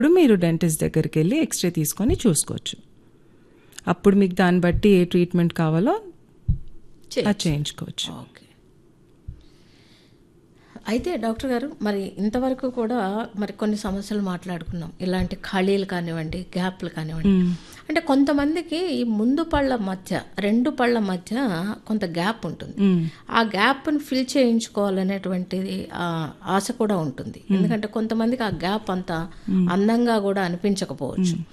ఇప్పుడు మీరు డెంటిస్ట్ దగ్గరికి వెళ్ళి ఎక్స్రే తీసుకొని చూసుకోవచ్చు అప్పుడు మీకు దాన్ని బట్టి ఏ ట్రీట్మెంట్ కావాలో అది చేయించుకోవచ్చు ఓకే అయితే డాక్టర్ గారు మరి ఇంతవరకు కూడా మరి కొన్ని సమస్యలు మాట్లాడుకున్నాం ఇలాంటి ఖాళీలు కానివ్వండి గ్యాప్లు కానివ్వండి అంటే కొంతమందికి ఈ ముందు పళ్ళ మధ్య రెండు పళ్ళ మధ్య కొంత గ్యాప్ ఉంటుంది ఆ గ్యాప్ను ఫిల్ చేయించుకోవాలనేటువంటిది ఆ, ఆశ కూడా ఉంటుంది ఎందుకంటే కొంతమందికి ఆ గ్యాప్ అంత అందంగా కూడా అనిపించకపోవచ్చు